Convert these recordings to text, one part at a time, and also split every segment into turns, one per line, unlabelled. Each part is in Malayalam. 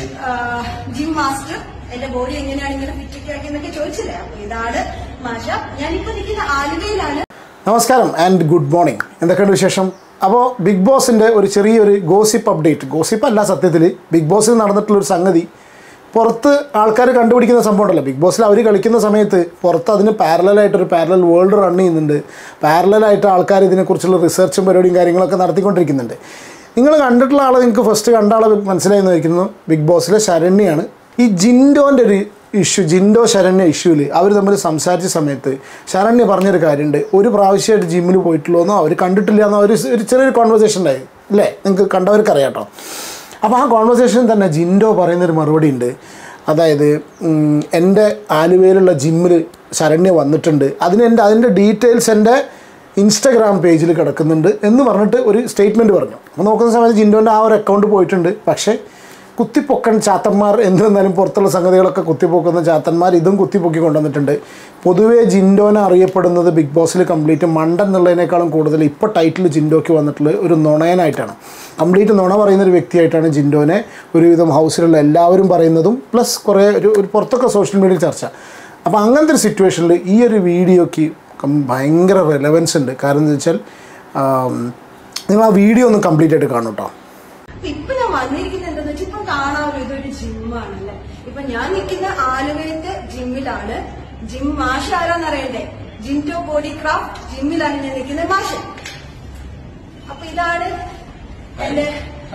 ജിം മാസ്റ്റർ എന്റെ ബോഡി എങ്ങനെയാണ് ഇങ്ങനെ ഫിറ്റ് ആക്കി എന്നൊക്കെ ചോദിച്ചില്ലേ അപ്പൊ ഇതാണ് മാഷ ഞാനിപ്പോ നിൽക്കുന്ന ആലുവയിലാണ്
നമസ്കാരം ആൻഡ് ഗുഡ് മോർണിംഗ് എന്തൊക്കെയുണ്ട് വിശേഷം അപ്പോൾ ബിഗ് ബോസിൻ്റെ ഒരു ചെറിയൊരു ഗോസിപ്പ് അപ്ഡേറ്റ് ഗോസിപ്പ് അല്ല സത്യത്തിൽ ബിഗ് ബോസിൽ നടന്നിട്ടുള്ളൊരു സംഗതി പുറത്ത് ആൾക്കാർ കണ്ടുപിടിക്കുന്ന സംഭവം ഉണ്ടല്ലോ ബിഗ് ബോസിൽ അവർ കളിക്കുന്ന സമയത്ത് പുറത്ത് അതിന് പാരലായിട്ടൊരു പാരലൽ വേൾഡ് റൺ ചെയ്യുന്നുണ്ട് പാരലായിട്ട് ആൾക്കാർ ഇതിനെക്കുറിച്ചുള്ള റിസർച്ചും പരിപാടിയും കാര്യങ്ങളൊക്കെ നടത്തിക്കൊണ്ടിരിക്കുന്നുണ്ട് നിങ്ങൾ കണ്ടിട്ടുള്ള ആളെ നിങ്ങൾക്ക് ഫസ്റ്റ് കണ്ട ആളെ മനസ്സിലായെന്ന് വയ്ക്കുന്നു ബിഗ് ബോസിലെ ശരണ്യാണ് ഈ ജിൻഡോൻ്റെ ഒരു ഇഷ്യൂ ജിൻഡോ ശരണ്യ ഇഷ്യൂവിൽ അവർ തമ്മിൽ സംസാരിച്ച സമയത്ത് ശരണ്യ പറഞ്ഞൊരു കാര്യമുണ്ട് ഒരു പ്രാവശ്യമായിട്ട് ജിമ്മിൽ പോയിട്ടുള്ളൂ എന്നോ അവർ കണ്ടിട്ടില്ല എന്നോ ഒരു ഒരു ചെറിയൊരു കോൺവെർസേഷൻ ഉണ്ടായി അല്ലേ നിങ്ങൾക്ക് കണ്ടവർക്ക് അറിയാം കേട്ടോ അപ്പോൾ ആ കോൺവെർസേഷനിൽ തന്നെ ജിൻഡോ പറയുന്നൊരു മറുപടി ഉണ്ട് അതായത് ഉം, എൻ്റെ ആലുവയിലുള്ള ജിമ്മിൽ ശരണ്യ വന്നിട്ടുണ്ട് അതിന് എൻ്റെ അതിൻ്റെ ഡീറ്റെയിൽസ് എൻ്റെ ഇൻസ്റ്റഗ്രാം പേജിൽ കിടക്കുന്നുണ്ട് എന്ന് പറഞ്ഞിട്ട് ഒരു സ്റ്റേറ്റ്മെൻറ്റ് പറഞ്ഞു അപ്പോൾ നോക്കുന്ന സമയത്ത് ജിൻഡോൻ്റെ ആ ഒരു അക്കൗണ്ട് പോയിട്ടുണ്ട് പക്ഷേ കുത്തിപ്പൊക്കൻ ചാത്തന്മാർ എന്നിരുന്നാലും പുറത്തുള്ള സംഗതികളൊക്കെ കുത്തിപ്പൊക്കുന്ന ചാത്തന്മാർ ഇതും കുത്തിപ്പൊക്കി കൊണ്ടുവന്നിട്ടുണ്ട് പൊതുവേ ജിൻഡോനെ അറിയപ്പെടുന്നത് ബിഗ് ബോസിൽ കംപ്ലീറ്റ് മണ്ടൻ എന്നുള്ളതിനേക്കാളും കൂടുതൽ ഇപ്പോൾ ടൈറ്റിൽ ജിൻഡോയ്ക്ക് വന്നിട്ടുള്ള ഒരു നുണയനായിട്ടാണ് കംപ്ലീറ്റ് നുണ പറയുന്ന ഒരു വ്യക്തിയായിട്ടാണ് ജിൻഡോനെ ഒരുവിധം ഹൗസിലുള്ള എല്ലാവരും പറയുന്നതും പ്ലസ് കുറേ ഒരു ഒരു പുറത്തൊക്കെ സോഷ്യൽ മീഡിയയിൽ ചർച്ച അപ്പോൾ അങ്ങനത്തെ ഒരു സിറ്റുവേഷനിൽ ഈ ഒരു വീഡിയോയ്ക്ക് കം- ഭയങ്കര റെലവൻസ് ഉണ്ട് കാരണം എന്താ വെച്ചാൽ ആം, നിങ്ങൾ ആ വീഡിയോ ഒന്ന് കംപ്ലീറ്റ് ആയിട്ട് കാണും കേട്ടോ
അപ്പൊ ഇപ്പൊ ഞാൻ വന്നിരിക്കുന്നത് എന്താന്ന് വെച്ചാൽ ഇപ്പൊ കാണാമല്ലോ ഇതൊരു ജിമ്മാണല്ലേ ഇപ്പൊ ഞാൻ നിൽക്കുന്ന ആലുവയത്തെ ജിമ്മിലാണ് ജിം മാഷ ആരാന്നറിയണ്ടേ ജിൻറ്റോ ബോഡി ക്രാഫ്റ്റ് ജിമ്മിലാണ് ഞാൻ നിൽക്കുന്നത് മാഷ അപ്പൊ ഇതാണ് എന്റെ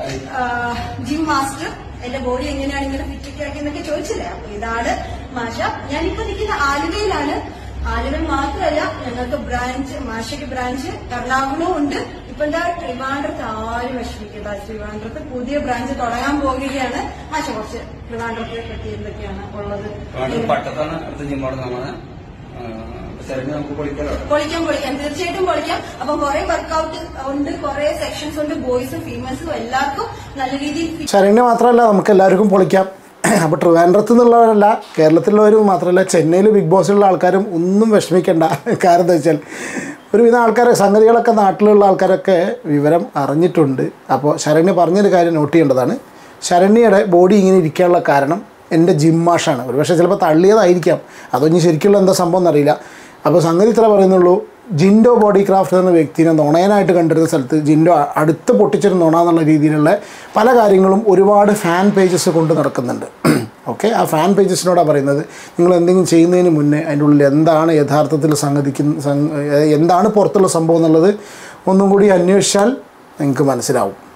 ജിം മാസ്റ്റർ എന്റെ ബോഡി എങ്ങനെയാണ് ഇങ്ങനെ ഫിറ്റ് ആക്കി എന്നൊക്കെ ചോദിച്ചില്ലേ അപ്പൊ ഇതാണ് മാഷ ഞാനിപ്പോ നിൽക്കുന്ന ആലുവയിലാണ് ആലുവ മാത്രമല്ല ഞങ്ങൾക്ക് ബ്രാഞ്ച് മാഷയ്ക്ക് ബ്രാഞ്ച് എറണാകുളവും ഉണ്ട് ഇപ്പൊ എന്താ ട്രിവാൻഡ്രത്ത് ആരും വിഷമിക്കണ്ട ട്രിവാൻഡ്രത്ത് പുതിയ ബ്രാഞ്ച് തുടങ്ങാൻ പോകുകയാണ് മാഷ കുറച്ച് ട്രിവാൻഡ്രത്തെ പറ്റി എന്തൊക്കെയാണ് ഉള്ളത്
വേണ്ടത് പട്ടത്താണ് അടുത്ത ജിമ്മോട് നമ്മള് ശരണ്യ നമുക്ക് പൊളിക്കാലോ
പൊളിക്കാം പൊളിക്കാം തീർച്ചയായിട്ടും പൊളിക്കാം അപ്പം കുറെ വർക്കൗട്ട് ഉണ്ട് കുറെ സെക്ഷൻസ് ഉണ്ട് ബോയ്സും ഫീമെയിൽസും എല്ലാവർക്കും നല്ല രീതിയിൽ fit
ശരണ്യ മാത്രമല്ല നമുക്ക് എല്ലാവർക്കും പൊളിക്കാം അപ്പോൾ ട്രിവാൻഡ്രത്ത് നിന്നുള്ളവരല്ല കേരളത്തിലുള്ളവരും മാത്രമല്ല ചെന്നൈയിൽ ബിഗ് ബോസിലുള്ള ആൾക്കാരും ഒന്നും വിഷമിക്കേണ്ട കാരണം എന്താ വെച്ചാൽ ഒരുവിധം ആൾക്കാരെ സംഗതികളൊക്കെ നാട്ടിലുള്ള ആൾക്കാരൊക്കെ വിവരം അറിഞ്ഞിട്ടുണ്ട് അപ്പോൾ ശരണ്യ പറഞ്ഞൊരു കാര്യം നോട്ട് ചെയ്യേണ്ടതാണ് ശരണ്യയുടെ ബോഡി ഇങ്ങനെ ഇരിക്കാനുള്ള കാരണം എൻ്റെ ജിമ്മാഷാണ് ഒരു പക്ഷേ ചിലപ്പോൾ തള്ളിയതായിരിക്കാം അതോ ഇനി ശരിക്കുള്ള എന്താ സംഭവം എന്നറിയില്ല അപ്പോൾ സംഗതി ഇത്ര പറയുന്നുള്ളൂ ജിൻഡോ ബോഡി ക്രാഫ്റ്റ് എന്ന വ്യക്തിനെ നുണയനായിട്ട് കണ്ടിരുന്ന സ്ഥലത്ത് ജിൻഡോ അ- അടുത്ത് പൊട്ടിച്ചൊരു നുണ എന്നുള്ള രീതിയിലുള്ള പല കാര്യങ്ങളും ഒരുപാട് ഫാൻ പേജസ് കൊണ്ട് നടക്കുന്നുണ്ട് ഓക്കെ ആ ഫാൻ പേജസിനോടാണ് പറയുന്നത് നിങ്ങൾ എന്തെങ്കിലും ചെയ്യുന്നതിന് മുന്നേ അതിൻ്റെ ഉള്ളിൽ എന്താണ് യഥാർത്ഥത്തിൽ സംഗതിക്കുന്ന സം- എന്താണ് പുറത്തുള്ള സംഭവം എന്നുള്ളത് ഒന്നും കൂടി അന്വേഷിച്ചാൽ നിങ്ങൾക്ക് മനസ്സിലാവും